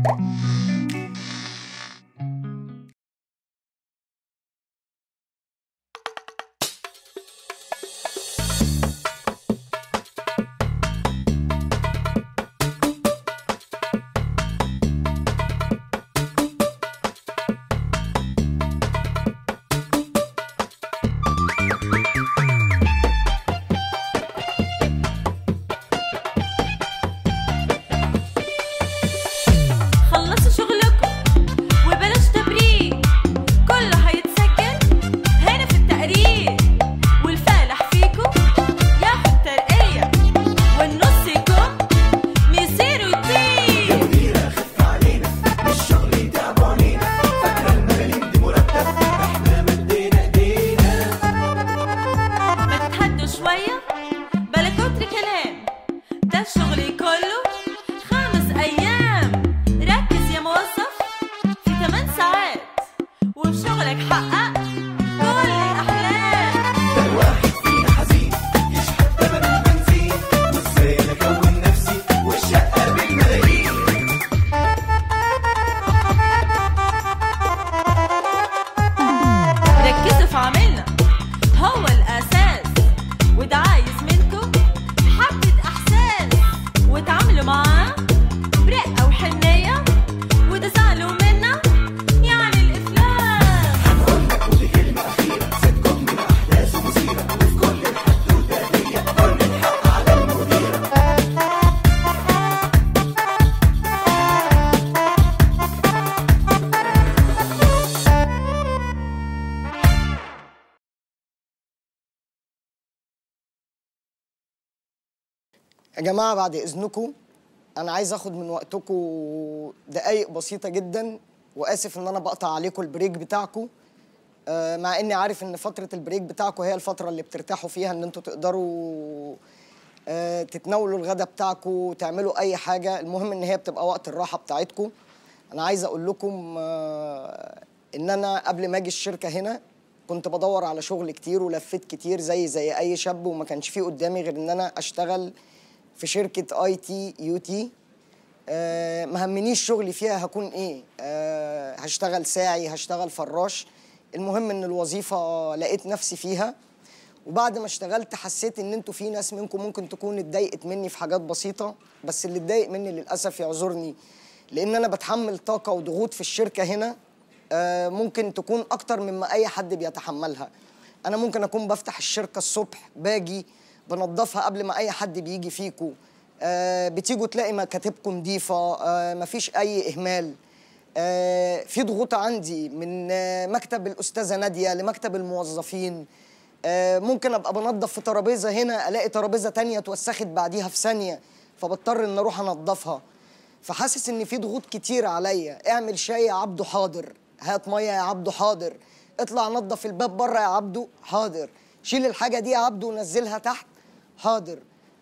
خلصوا شغلكم وبلاش تبريد كله هيتسجل هنا في التقرير والفالح فيكم ياخد ترقية والنص يكون مصير ويطير ما تتهدوا شوية بلا كتر كلام ده الشغل كله خمس أيام ركز يا موظف في 8 ساعات وفي شغلك حقق كل الأحلام ركزوا في عملنا هو الأساس وده عايز منكم حبة إحساس وتعاملوا معاه برقة وحنية وده زعلوا منا يعني الإفلاس يا جماعة بعد إذنكم أنا عايز أخد من وقتكم دقايق بسيطة جدا وآسف إن أنا بقطع عليكم البريك بتاعكم آه، مع إني عارف إن فترة البريك بتاعكم هي الفترة اللي بترتاحوا فيها إن أنتوا تقدروا آه، تتناولوا الغدا بتاعكم تعملوا أي حاجة المهم إن هي بتبقى وقت الراحة بتاعتكم أنا عايز أقول لكم آه، إن أنا قبل ما أجي الشركة هنا كنت بدور على شغل كتير ولفيت كتير زي زي أي شاب وما كانش فيه قدامي غير إن أنا أشتغل في شركة اي تي يو تي آه، ما همنيش شغلي فيها هكون ايه آه، هشتغل ساعي هشتغل فراش المهم ان الوظيفة لقيت نفسي فيها وبعد ما اشتغلت حسيت ان انتوا في ناس منكم ممكن تكون اتضايقت مني في حاجات بسيطة بس اللي اتضايق مني للأسف يعذرني لان انا بتحمل طاقة وضغوط في الشركة هنا آه، ممكن تكون اكتر مما اي حد بيتحملها انا ممكن اكون بفتح الشركة الصبح باجي بنضفها قبل ما اي حد بيجي فيكو آه بتيجوا تلاقي مكاتبكم نظيفه آه مفيش اي اهمال آه في ضغوط عندي من آه مكتب الاستاذه ناديه لمكتب الموظفين آه ممكن ابقى بنظف في ترابيزه هنا الاقي ترابيزه تانية اتوسخت بعديها في ثانيه فبضطر ان اروح انضفها فحاسس ان في ضغوط كتير عليا اعمل شاي يا عبده حاضر هات ميه يا عبده حاضر اطلع نظف الباب بره يا عبده حاضر شيل الحاجه دي يا عبده ونزلها تحت حاضر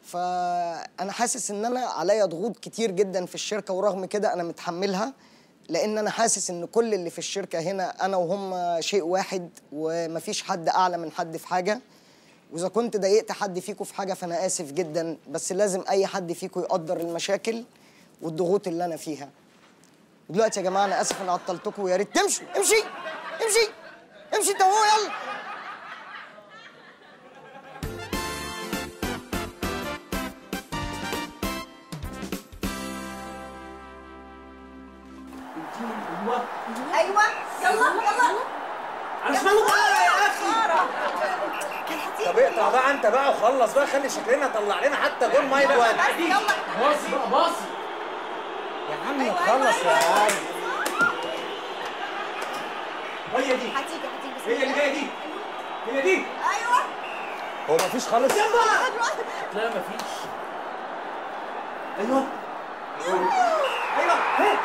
فانا حاسس ان انا عليا ضغوط كتير جدا في الشركه ورغم كده انا متحملها لان انا حاسس ان كل اللي في الشركه هنا انا وهم شيء واحد ومفيش حد اعلى من حد في حاجه واذا كنت ضايقت حد فيكم في حاجه فانا اسف جدا بس لازم اي حد فيكم يقدر المشاكل والضغوط اللي انا فيها دلوقتي يا جماعه انا اسف ان عطلتكم ويا ريت تمشوا امشي امشي امشي انت وهو يلا ايوه يلا يلا عشان يا اخي طب اقطع بقى انت بقى وخلص بقى خلي شكلنا طلع لنا حتى جول ميه دلوقتي يلا باص بقى باص يا عم خلص يا عم هي دي هتيجي هتيجي بس هي اللي جايه دي هي دي ايوه هو مفيش خالص لا مفيش ايوه ايوه هي.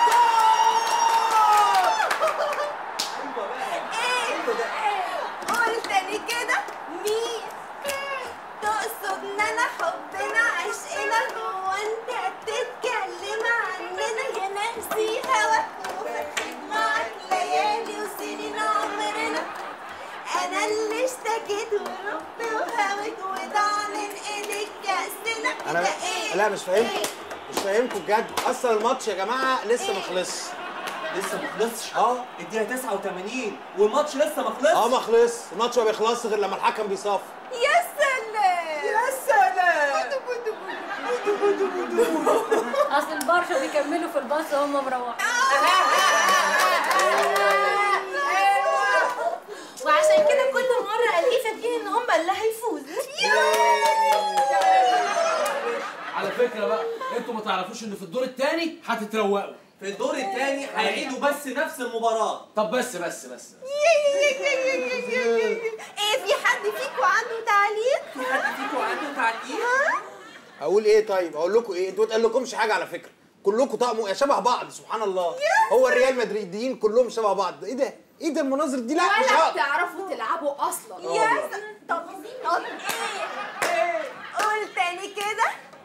قول تاني كده مين تقصد ان انا حبنا عشقنا هو انت بتتكلم عننا يا نفسي هواك وفي معاك ليالي وسنين عمرنا انا اللي اشتكيت ورحت وهويت وضاع من ايديك كاسنا انا ده ايه لا مش فاهم إيه؟ مش فاهمكم بجد اصلا الماتش يا جماعه لسه ما خلصش لسه ما خلصش اه الدقيقه 89 والماتش لسه ما خلصش اه ما خلص الماتش ما بيخلصش غير لما الحكم بيصفر يا سلام يا سلام اصل البرشا بيكملوا في الباص وهم مروحين وعشان كده كل مرة ألاقيه فاكرين إن هم اللي هيفوزوا على فكره بقى انتوا ما تعرفوش ان في الدور الثاني هتتروقوا في الدور الثاني هيعيدوا بس نفس المباراه طب بس بس بس إيه في حد فيكم عنده تعليق؟ في حد فيكم عنده تعليق اقول ايه طيب اقول لكم ايه انتوا ما تقلكمش حاجه على فكره كلكم طقموا شبه بعض سبحان الله هو الريال مدريديين كلهم شبه بعض ايه ده ايه ده المناظر دي لا مش ولا هقدر بتعرفوا تلعبوا اصلا يا س- طب طب إيه؟ قول تاني كده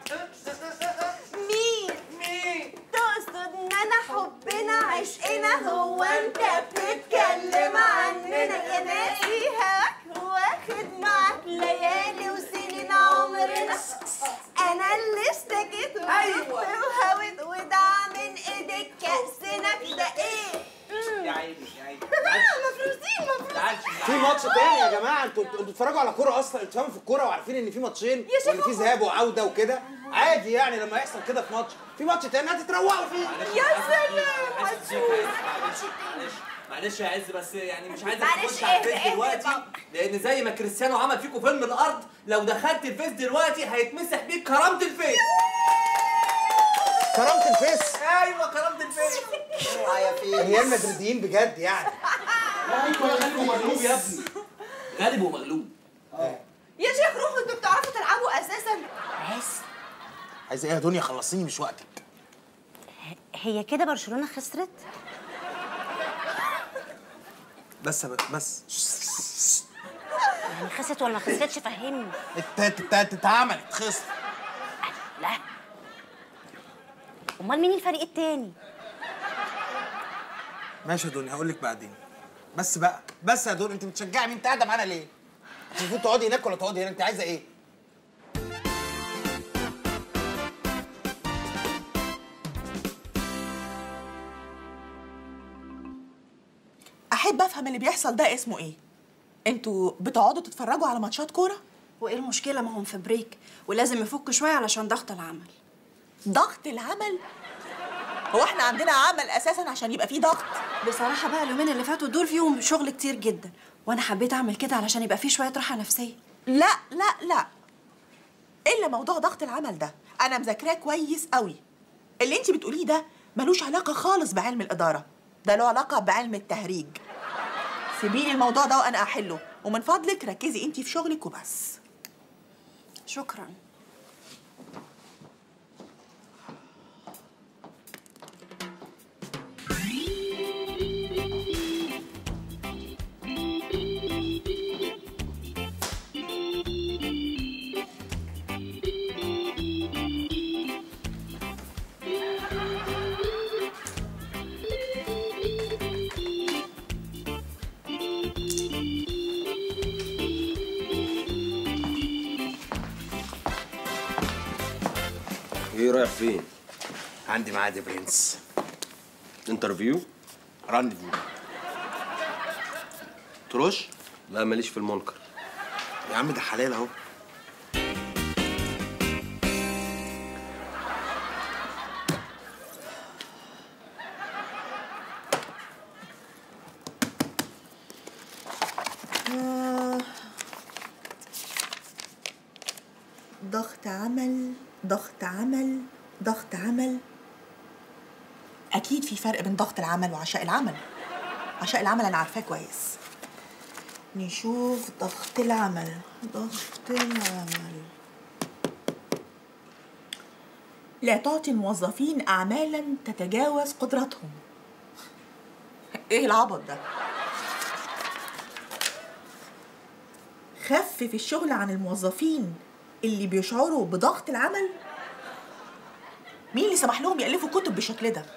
مين مين تقصد ان انا حبنا عشقنا هو انت بتتكلم عننا يا ناسي هواك واخد معاك ليالي وسنين عمرنا انا اللي اشتكيت أيوة. وهوت وضاع من ايدك كأسنا كده ايه يا عيني يا عيني مفروسين مفروسين تعالش في ماتش تاني يا جماعه انتوا انتوا بتتفرجوا على كوره اصلا انتوا فاهموا في الكوره وعارفين ان في ماتشين يا وان في ذهاب وعوده وكده عادي يعني لما يحصل كده في ماتش في ماتش تاني هتتروقوا فيه يا سلام معلش يا عز معلش معلش معلش يا عز بس يعني مش عايزك معلش تخش على اهدى، الفيس اهدى دلوقتي بقى. لان زي ما كريستيانو عمل فيكم فيلم الارض لو دخلت الفيس دلوقتي هيتمسح بيك كرامه الفيس كرامه الفيس ايوه كرامه الفيس الريال مدريديين بجد يعني ايوه غالب ومغلوب يا ابني غالب ومغلوب يا شيخ روحوا انتوا بتعرفوا تلعبوا اساسا عايزه ايه يا دنيا خلصيني مش وقتك هي كده برشلونه خسرت بس بس يعني خسرت ولا ما خسرتش فهمني اتعملت خسر لا امال مين الفريق التاني ماشي يا دنيا هقول لك بعدين بس بقى بس يا دنيا انت بتشجعي مين انت قاعده معانا ليه؟ انت المفروض تقعدي هناك ولا تقعدي هنا انت عايزه ايه؟ احب افهم اللي بيحصل ده اسمه ايه انتوا بتقعدوا تتفرجوا على ماتشات كوره وايه المشكله ما هم في بريك ولازم يفكوا شويه علشان ضغط العمل ضغط العمل هو احنا عندنا عمل اساسا عشان يبقى فيه ضغط بصراحه بقى اليومين اللي فاتوا دول فيهم شغل كتير جدا وانا حبيت اعمل كده علشان يبقى فيه شويه راحه نفسيه لا لا لا الا موضوع ضغط العمل ده انا مذاكراه كويس قوي اللي انت بتقوليه ده ملوش علاقه خالص بعلم الاداره ده له علاقه بعلم التهريج سيبيلي الموضوع ده وانا احله ومن فضلك ركزي انت في شغلك وبس شكرا ايه رايح فين؟ عندي ميعاد يا برنس انترفيو؟ رانديفو ترش لا ماليش في المنكر يا عم ده حلال اهو ضغط عمل ضغط عمل ضغط عمل اكيد في فرق بين ضغط العمل وعشاء العمل عشاء العمل انا عارفاه كويس نشوف ضغط العمل ضغط العمل لا تعطي الموظفين اعمالا تتجاوز قدرتهم ايه العبط ده خفف الشغل عن الموظفين اللي بيشعروا بضغط العمل مين اللي سمح لهم يألفوا كتب بالشكل ده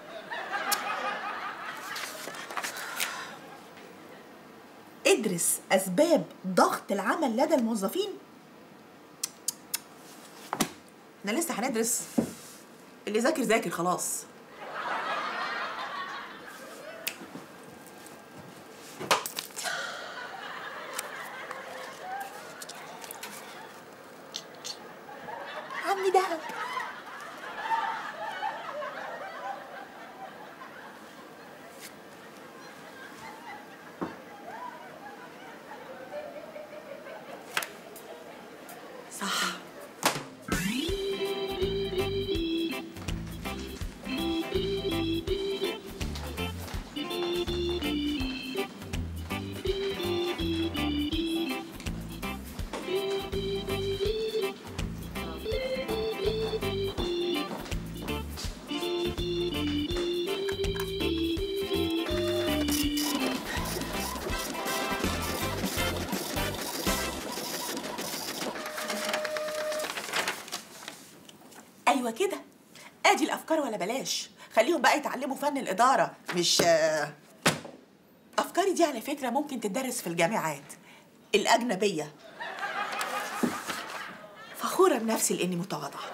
ادرس أسباب ضغط العمل لدى الموظفين احنا لسه هندرس اللي ذاكر ذاكر خلاص عمي دهب صح ايوه كده ادي الافكار ولا بلاش خليهم بقى يتعلموا فن الاداره مش آه، افكاري دي على فكره ممكن تدرس في الجامعات الاجنبيه فخوره بنفسي لاني متواضعه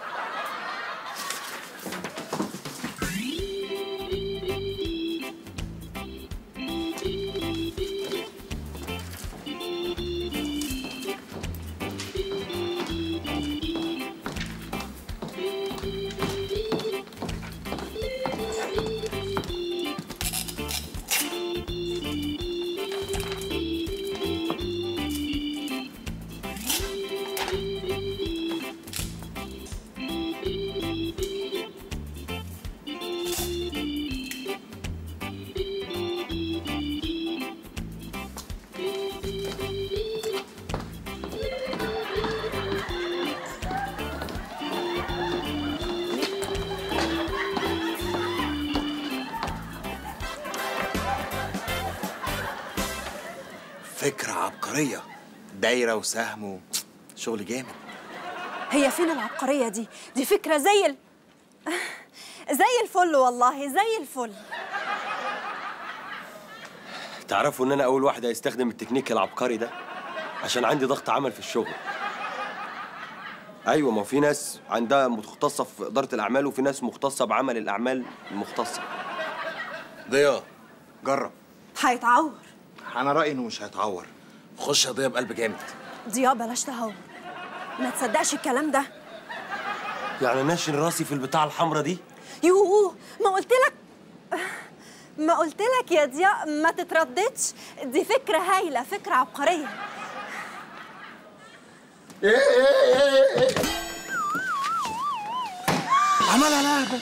فكرة عبقرية دايرة وسهم و... شغل جامد هي فين العبقرية دي؟ دي فكرة زي ال... زي الفل والله زي الفل تعرفوا ان انا اول واحد هيستخدم التكنيك العبقري ده عشان عندي ضغط عمل في الشغل ايوه ما هو في ناس عندها مختصه في اداره الاعمال وفي ناس مختصه بعمل الاعمال المختصه ضياء جرب هيتعور انا رأيي انه مش هيتعور خش يا ضياء بقلب جامد ضياء بلاش تهور ما تصدقش الكلام ده يعني ناشن راسي في البتاعه الحمراء دي يوه ما قلت لك ما قلت لك يا ضياء ما تترددش دي فكرة هايلة فكرة عبقرية عملها لعبة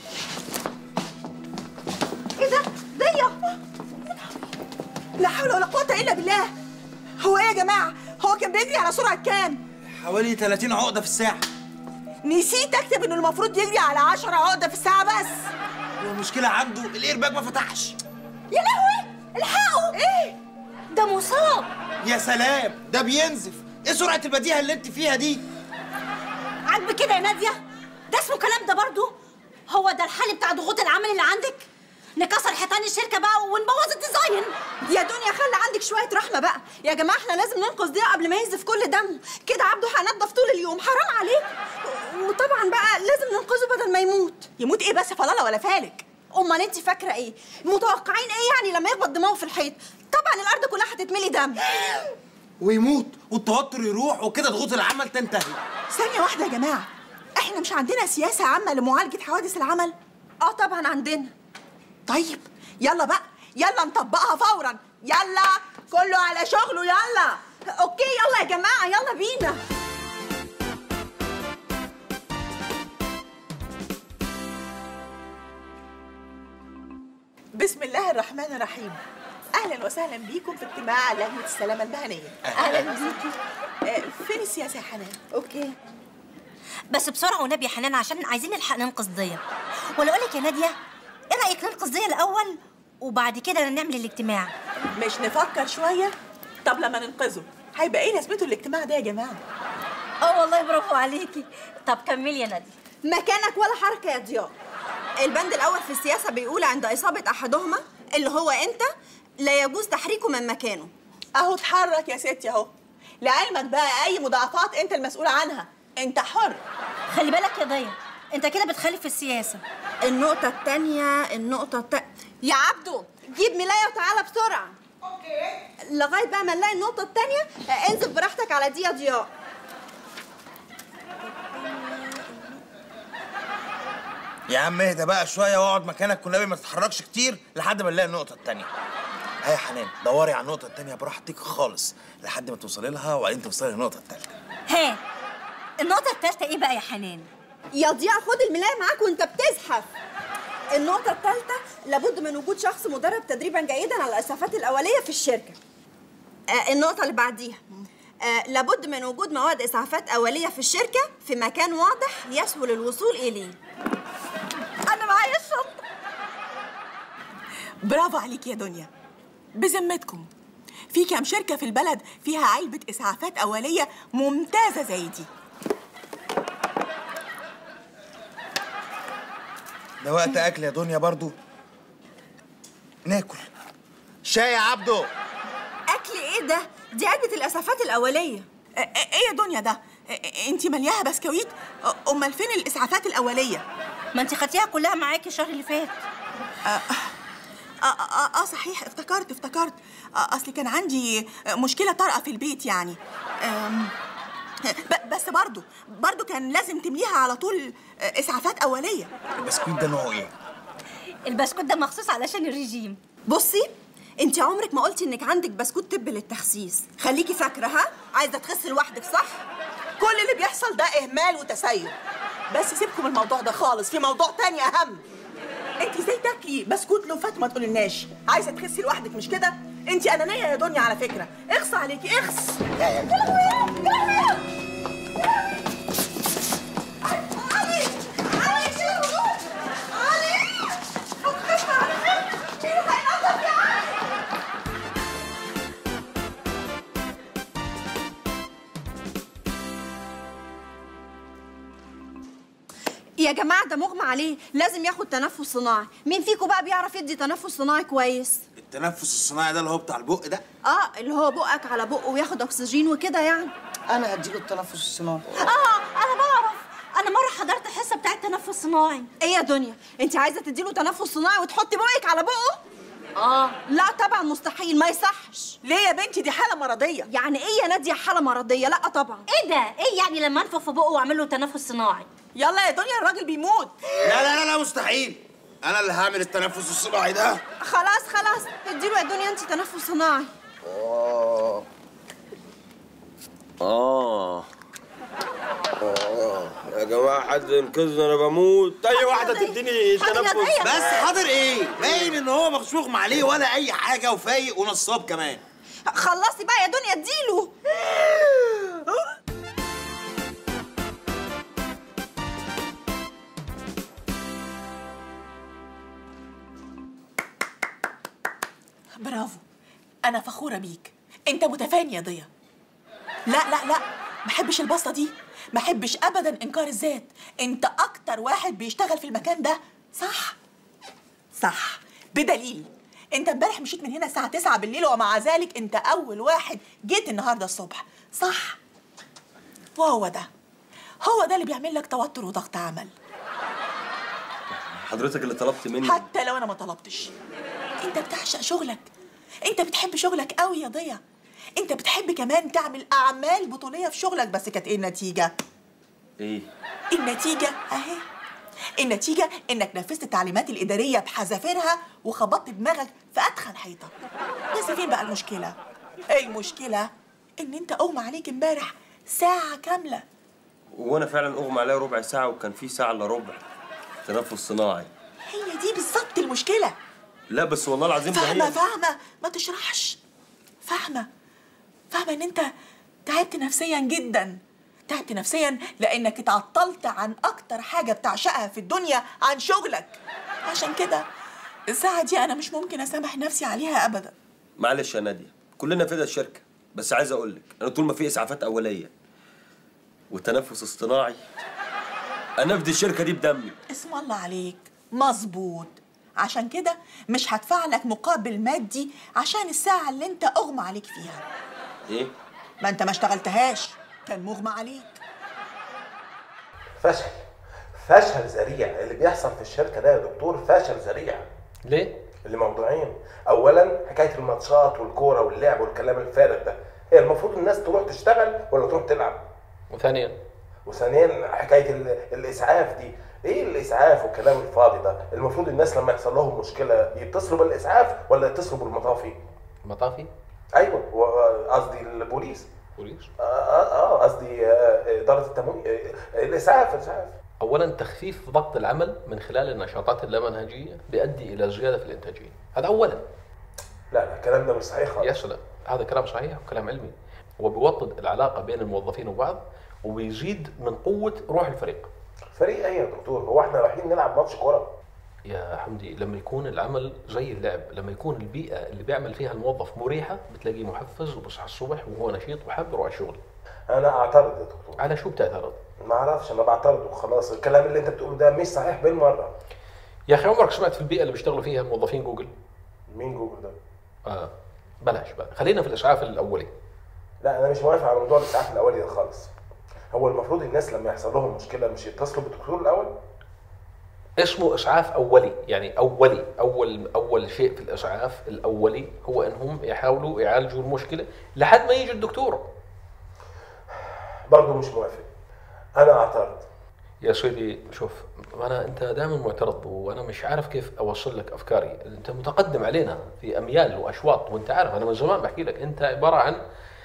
ايه ده ضيق لا حول ولا قوه الا بالله هو ايه يا جماعه هو كان بيجري على سرعه كام حوالي 30 عقدة في الساعة نسيت اكتب انه المفروض يجري على 10 عقده في الساعه بس والمشكلة عنده الايرباك ما فتحش يا لهوي الحقوا ايه ده مصاب يا سلام ده بينزف ايه سرعة البديهة اللي انت فيها دي عاجبك كده يا ناديه ده اسمه كلام ده برضو هو ده الحل بتاع ضغوط العمل اللي عندك نكسر حيطان الشركه بقى ونبوظ الديزاين يا دنيا خلي عندك شوية رحمة بقى يا جماعة احنا لازم ننقذ ضياء قبل ما ينزف كل دم كده عبده هينضف طول اليوم حرام عليه وطبعا بقى لازم ننقذه بدل ما يموت يموت ايه بس فلاله ولا فالك امال انت فاكرة ايه متوقعين ايه يعني لما يخبط دماغه في الحيط طبعا الارض كلها هتتملي دم ويموت والتوتر يروح وكده ضغوط العمل تنتهي ثانيه واحده يا جماعه احنا مش عندنا سياسه عامه لمعالجه حوادث العمل اه طبعا عندنا طيب يلا بقى يلا نطبقها فورا يلا كله على شغله يلا اوكي يلا يا جماعة يلا بينا بسم الله الرحمن الرحيم اهلا وسهلا بيكم في اجتماع لجنه السلامه المهنيه اهلا بيكي آه، فين السياسه يا حنان اوكي بس بسرعه والنبي يا حنان عشان عايزين نلحق ننقذ ضيا ولا اقول لك يا ناديه ايه رايك ننقذ ضيا الاول وبعد كده نعمل الاجتماع مش نفكر شويه طب لما ننقذه هيبقى ايه لازمته الاجتماع ده يا جماعه اه والله برافو عليكي طب كملي يا ناديه مكانك ولا حركة يا ضياء البند الأول في السياسة بيقول عند إصابة أحدهما اللي هو أنت لا يجوز تحريكه من مكانه اهو اتحرك يا ستي اهو لعلمك بقى اي مضاعفات انت المسؤول عنها انت حر خلي بالك يا ضيا انت كده بتخالف في السياسه النقطة التانية النقطة التانية يا عبدو جيب ملاية وتعالى بسرعة اوكي لغاية بقى ما نلاقي النقطة التانية آه، انزل براحتك على دي يا ضياء يا عم اهدى بقى شويه واقعد مكانك والنبي ما تتحركش كتير لحد ما نلاقي النقطه التانية ها يا حنان دوري على النقطه التانية براحتك خالص لحد ما توصلي لها وبعدين توصلي للنقطه التالتة ها النقطه الثالثه ايه بقى يا حنان يا ضياء خد الملاية معاك وانت بتزحف النقطة الثالثة لابد من وجود شخص مدرب تدريبا جيدا على الإسعافات الأولية في الشركة آه النقطة اللي بعديها آه لابد من وجود مواد إسعافات أولية في الشركة في مكان واضح يسهل الوصول إليه أنا معايا الشنطة برافو عليك يا دنيا بذمتكم في كام شركة في البلد فيها علبة إسعافات أولية ممتازة زي دي ده وقت اكل يا دنيا برضو ناكل شاي يا عبدو أكل إيه ده؟ دي علبة الإسعافات الأولية آه، آه، إيه يا دنيا ده؟ أنت ملياها بسكويت؟ آه، أمال فين الإسعافات الأولية؟ ما انت خدتيها كلها معاكي الشهر اللي فات آه آه, آه, آه صحيح افتكرت افتكرت آه أصلي كان عندي آه، مشكلة طارئة في البيت يعني آم، ب- بس برضو برضو كان لازم تمليها على طول آه، إسعافات أولية البسكويت ده نوعه ايه البسكوت ده مخصوص علشان الرجيم بصي انت عمرك ما قلتي انك عندك بسكوت طب للتخسيس خليكي فاكره ها عايزه تخسي لوحدك صح كل اللي بيحصل ده إهمال وتسيب بس سيبكم من الموضوع ده خالص في موضوع تاني أهم انت ازاي تاكلي بسكوت لوفات ما تقولناش عايزه تخسي لوحدك مش كده انت انانيه يا دنيا على فكره اخص عليكي اخص يا جماعه ده مغمى عليه لازم ياخد تنفس صناعي مين فيكم بقى بيعرف يدي تنفس صناعي كويس التنفس الصناعي ده اللي هو بتاع البق ده اه اللي هو بقك على بقه وياخد اكسجين وكده يعني انا هديله التنفس الصناعي اه انا بعرف انا مره حضرت الحصه بتاعه التنفس الصناعي ايه يا دنيا انت عايزه تديله تنفس صناعي وتحطي بقك على بقه اه لا طبعا مستحيل ما يصحش ليه يا بنتي دي حاله مرضيه يعني ايه يا ناديه حاله مرضيه لا طبعا ايه ده ايه يعني لما انفخ في بقه واعمل له تنفس صناعي يلا يا دنيا الراجل بيموت لا لا لا لا مستحيل انا اللي هعمل التنفس الصناعي ده خلاص خلاص اديله يا دنيا انت تنفس صناعي آه آه آه يا جماعة حد ينقذني أنا بموت أي واحدة تديني تنفس بس حاضر ايه باين ان هو مغشوم عليه ولا اي حاجه وفايق ونصاب كمان خلصي بقى يا دنيا اديله برافو انا فخوره بيك انت متفاني يا ضيا لا لا لا ما احبش البسطه دي ما احبش ابدا انكار الذات انت اكتر واحد بيشتغل في المكان ده صح صح بدليل انت امبارح مشيت من هنا الساعه 9 بالليل ومع ذلك انت اول واحد جيت النهارده الصبح صح وهو ده هو ده اللي بيعمل لك توتر وضغط عمل حضرتك اللي طلبت مني حتى لو انا ما طلبتش انت بتعشق شغلك انت بتحب شغلك قوي يا ضيا انت بتحب كمان تعمل اعمال بطوليه في شغلك بس كانت ايه النتيجه إيه النتيجه اهي النتيجه انك نفذت التعليمات الاداريه بحذافيرها وخبطت دماغك في ادخن حيطه بس فين بقى المشكله المشكله ان انت اغمى عليك امبارح ساعه كامله وأنا فعلا أغمى عليا ربع ساعة وكان في ساعة إلا ربع تنفس صناعي هي دي بالظبط المشكله لا بس والله العظيم ده فاهمة هي فاهمة ما تشرحش فاهمة فاهمة ان انت تعبت نفسيا جدا تعبت نفسيا لانك اتعطلت عن اكتر حاجة بتعشقها في الدنيا عن شغلك عشان كده الساعة دي انا مش ممكن اسامح نفسي عليها ابدا معلش يا نادية كلنا فدا الشركة بس عايز أقول لك أنا طول ما في إسعافات أولية وتنفس اصطناعي أنا أفدي الشركة دي بدمي اسم الله عليك مظبوط عشان كده مش هدفع لك مقابل مادي عشان الساعة اللي انت اغمى عليك فيها إيه؟ ما انت ما اشتغلتهاش كان مغمى عليك فشل فشل ذريع اللي بيحصل في الشركه ده يا دكتور فشل ذريع ليه؟ لموضوعين اولا حكايه الماتشات والكوره واللعب والكلام الفارغ ده هي المفروض الناس تروح تشتغل ولا تروح تلعب وثانيا وثانيا حكايه ال- الاسعاف دي ايه الاسعاف والكلام الفاضي ده المفروض الناس لما يحصل لهم مشكله يتصلوا بالاسعاف ولا يتصلوا بالمطافي مطافي؟ ايوه و- قصدي البوليس بوليس اه اه آه، قصدي آه، اداره التموين آه، الاسعاف الاسعاف اولا تخفيف ضغط العمل من خلال النشاطات اللامنهجيه بيؤدي الى زياده في الانتاجيه هذا اولا لا لا الكلام ده مش صحيح خالص يا سلام هذا كلام صحيح وكلام علمي وبيوطد العلاقه بين الموظفين وبعض وبيزيد من قوه روح الفريق فريق ايه يا دكتور هو احنا رايحين نلعب ماتش كوره يا حمدي لما يكون العمل زي اللعب لما يكون البيئه اللي بيعمل فيها الموظف مريحه بتلاقيه محفز وبصحى الصبح وهو نشيط وحاب يروح الشغل انا اعترض يا دكتور على شو بتعترض ما اعرفش انا بعترض وخلاص الكلام اللي انت بتقوله ده مش صحيح بالمره يا اخي عمرك سمعت في البيئه اللي بيشتغلوا فيها موظفين جوجل مين جوجل ده اه بلاش بقى خلينا في الاسعاف الاولي لا انا مش موافق على موضوع الاسعاف الاولي ده خالص هو المفروض الناس لما يحصل لهم مشكله مش يتصلوا بالدكتور الاول اسمه اسعاف اولي يعني اولي اول اول شيء في الاسعاف الاولي هو انهم يحاولوا يعالجوا المشكله لحد ما يجي الدكتور برضه مش موافق انا اعترض يا سيدي شوف انا انت دائما معترض وانا مش عارف كيف اوصل لك افكاري انت متقدم علينا في اميال واشواط وانت عارف انا من زمان بحكي لك انت عباره عن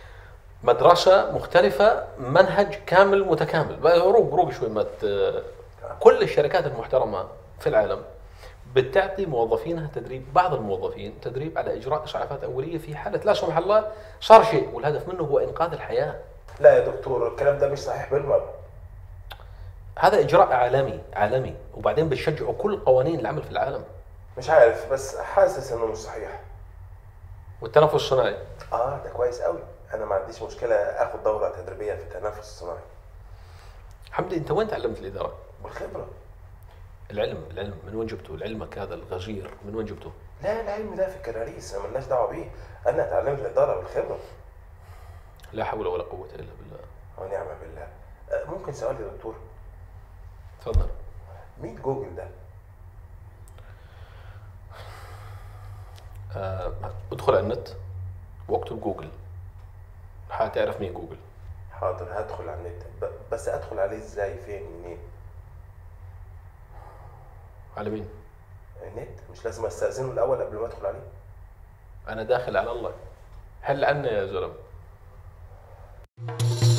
مدرسه مختلفه منهج كامل متكامل بقى روق روق شوي ما ت- كل الشركات المحترمه في العالم بتعطي موظفينها تدريب بعض الموظفين تدريب على اجراء اسعافات اوليه في حاله لا سمح الله صار شيء والهدف منه هو انقاذ الحياه لا يا دكتور الكلام ده مش صحيح بالمره هذا اجراء عالمي عالمي وبعدين بتشجعوا كل قوانين العمل في العالم مش عارف بس حاسس انه مش صحيح والتنفس الصناعي اه ده كويس قوي انا ما عنديش مشكله اخد دوره تدريبيه في التنفس الصناعي حمدي انت وين تعلمت الاداره؟ بالخبره العلم العلم من وين جبته؟ علمك هذا الغزير من وين جبته؟ لا العلم ده في الكراريس انا مالناش دعوه بيه انا اتعلمت الاداره بالخبره لا حول ولا قوه الا بالله ونعم بالله آه، ممكن سؤال يا دكتور تفضل مين جوجل ده آه ادخل على النت واكتب جوجل حتعرف مين جوجل حاضر هدخل على النت ب- بس ادخل عليه ازاي فين منين على مين؟ النت مش لازم استاذنه الاول قبل ما ادخل عليه انا داخل على الله حل عنا يا زلمه